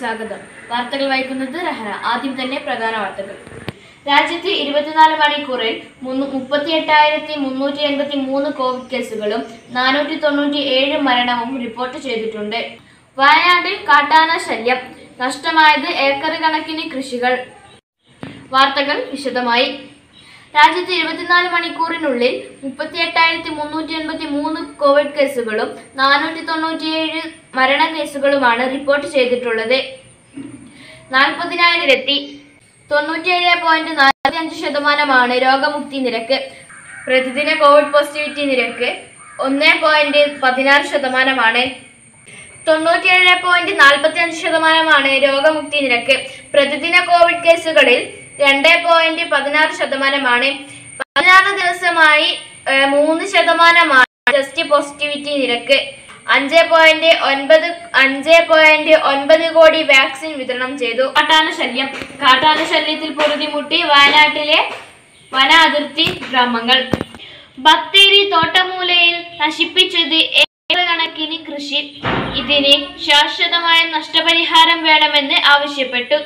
സ്വാഗതം വാർത്തകൾ വായിക്കുന്നത് റഹന ആദ്യം തന്നെ പ്രധാന വാർത്തകൾ രാജ്യത്ത് ഇരുപത്തിനാല് മണിക്കൂറിൽ മുന്നു- മുപ്പത്തി എട്ടായിരത്തി മുന്നൂറ്റി എൺപത്തി മൂന്ന് കോവിഡ് കേസുകളും നാനൂറ്റി തൊണ്ണൂറ്റി ഏഴ് മരണവും റിപ്പോർട്ട് ചെയ്തിട്ടുണ്ട് വയനാട്ടിൽ കാട്ടാന ശല്യം നഷ്ടമായത് ഏക്കർ കണക്കിന് കൃഷികൾ വാർത്തകൾ വിശദമായി രാജ്യത്ത് ഇരുപത്തിനാല് മണിക്കൂറിനുള്ളിൽ മുപ്പത്തി എട്ടായിരത്തി മുന്നൂറ്റി എൺപത്തി മൂന്ന് കോവിഡ് കേസുകളും നാനൂറ്റി തൊണ്ണൂറ്റിയേഴ് മരണ കേസുകളുമാണ് റിപ്പോർട്ട് ചെയ്തിട്ടുള്ളത് നാൽപ്പതിനായിരത്തി തൊണ്ണൂറ്റിയേഴ് പോയിന്റ് നാൽപ്പത്തി അഞ്ച് ശതമാനമാണ് രോഗമുക്തി നിരക്ക് പ്രതിദിന കോവിഡ് പോസിറ്റിവിറ്റി നിരക്ക് ഒന്ന് പോയിന്റ് പതിനാറ് ശതമാനമാണ് തൊണ്ണൂറ്റിയേഴ് പോയിന്റ് നാൽപ്പത്തി അഞ്ച് ശതമാനമാണ് രോഗമുക്തി നിരക്ക് പ്രതിദിന കോവിഡ് കേസുകളിൽ രണ്ട് പോയിന്റ് പതിനാറ് ശതമാനമാണ് പതിനാറ് ദിവസമായി ഏഹ്, മൂന്ന് ശതമാനമാണ് ടെസ്റ്റ് പോസിറ്റിവിറ്റി നിരക്ക് അഞ്ച് പോയിന്റ് ഒൻപത് അഞ്ച് പോയിന്റ് ഒൻപത് കോടി വാക്സിൻ വിതരണം ചെയ്തു കാട്ടാന ശല്യം കാട്ടാന ശല്യത്തിൽ പൊറുതിമുട്ടി വയനാട്ടിലെ വന അതിർത്തി ഗ്രാമങ്ങൾ ബത്തേരി തോട്ടമൂലയിൽ നശിപ്പിച്ചത് ഏക്കർ കണക്കിന് കൃഷി ഇതിന് ശാശ്വതമായ നഷ്ടപരിഹാരം വേണമെന്ന് ആവശ്യപ്പെട്ടു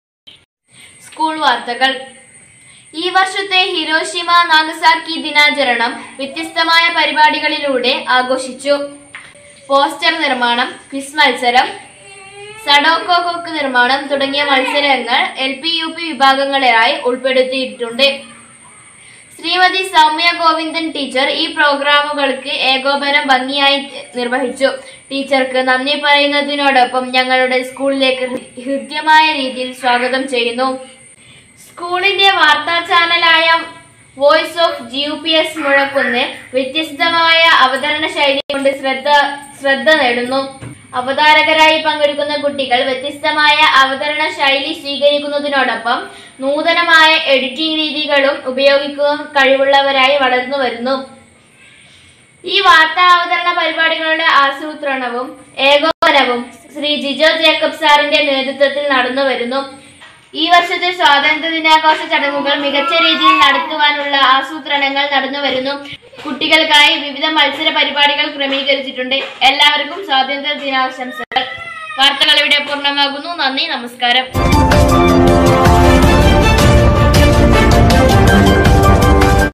സ്കൂൾ വാർത്തകൾ ഈ വർഷത്തെ ഹിരോഷിമ നാഗസാക്കി ദിനാചരണം വ്യത്യസ്തമായ പരിപാടികളിലൂടെ ആഘോഷിച്ചു പോസ്റ്റർ നിർമ്മാണം ക്വിസ് മത്സരം സഡോക്കോ കൊക്ക് നിർമ്മാണം തുടങ്ങിയ മത്സരങ്ങൾ എൽ പി യു പി വിഭാഗങ്ങളിലായി ഉൾപ്പെടുത്തിയിട്ടുണ്ട് ശ്രീമതി സൗമ്യ ഗോവിന്ദൻ ടീച്ചർ ഈ പ്രോഗ്രാമുകൾക്ക് ഏകോപനം ഭംഗിയായി നിർവഹിച്ചു ടീച്ചർക്ക് നന്ദി പറയുന്നതിനോടൊപ്പം ഞങ്ങളുടെ സ്കൂളിലേക്ക് ഹൃ- ഹൃദ്യമായ രീതിയിൽ സ്വാഗതം ചെയ്യുന്നു സ്കൂളിന്റെ വാർത്താ ചാനലായ voice of G U P S Muzhakkunnu വ്യത്യസ്തമായ അവതരണ ശൈലി കൊണ്ട് ശ്രദ്ധ ശ്രദ്ധ നേടുന്നു അവതാരകരായി പങ്കെടുക്കുന്ന കുട്ടികൾ വ്യത്യസ്തമായ അവതരണ ശൈലി സ്വീകരിക്കുന്നതിനോടൊപ്പം നൂതനമായ എഡിറ്റിംഗ് രീതികളും ഉപയോഗിക്കാൻ കഴിവുള്ളവരായി വളർന്നു വരുന്നു ഈ വാർത്താ അവതരണ പരിപാടികളുടെ ആസൂത്രണവും ഏകോപനവും ശ്രീ ജിജോ ജേക്കബ് സാറിന്റെ നേതൃത്വത്തിൽ നടന്നു വരുന്നു ഈ വർഷത്തെ സ്വാതന്ത്ര്യ ദിനാഘോഷ ചടങ്ങുകൾ മികച്ച രീതിയിൽ നടത്തുവാനുള്ള ആസൂത്രണങ്ങൾ നടന്നു വരുന്നു കുട്ടികൾക്കായി വിവിധ മത്സര പരിപാടികൾ ക്രമീകരിച്ചിട്ടുണ്ട് എല്ലാവർക്കും സ്വാതന്ത്ര്യ ദിനാശംസകൾ വാർത്തകൾ ഇവിടെ പൂർണ്ണമാകുന്നു നന്ദി നമസ്കാരം